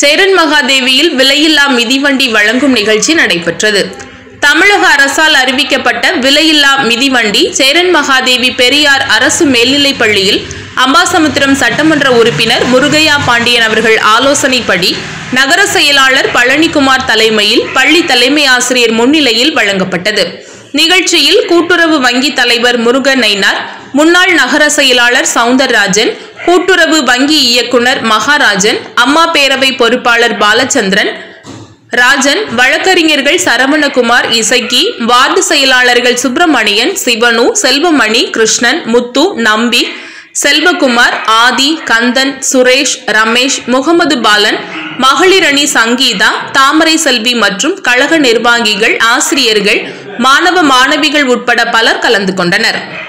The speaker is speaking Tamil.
சேரன் மகாதேவியில் விலையில்லா மிதிவண்டி வழங்கும் நிகழ்ச்சி நடைபெற்றது தமிழக அரசால் அறிவிக்கப்பட்ட விலையில்லா மிதிவண்டி சேரன் மகாதேவி பெரியார் அரசு மேல்நிலைப் பள்ளியில் அம்பாசமுத்திரம் சட்டமன்ற உறுப்பினர் முருகையா பாண்டியன் அவர்கள் ஆலோசனைப்படி நகர செயலாளர் பழனிக்குமார் தலைமையில் பள்ளி தலைமை ஆசிரியர் முன்னிலையில் வழங்கப்பட்டது நிகழ்ச்சியில் கூட்டுறவு வங்கி தலைவர் முருகன் நைனார் முன்னாள் நகர செயலாளர் சவுந்தரராஜன் கூட்டுறவு வங்கி இயக்குனர் மகாராஜன் அம்மா பேரவை பொறுப்பாளர் பாலச்சந்திரன் ராஜன் வழக்கறிஞர்கள் சரவணகுமார் இசக்கி வார்டு செயலாளர்கள் சுப்பிரமணியன் சிவனு செல்வமணி கிருஷ்ணன் முத்து நம்பி செல்வகுமார் ஆதி கந்தன் சுரேஷ் ரமேஷ் முகமது பாலன் மகளிர் அணி சங்கீதா தாமரை செல்வி மற்றும் கழக நிர்வாகிகள் ஆசிரியர்கள் மாணவ மாணவிகள் உட்பட பலர் கலந்து கொண்டனர்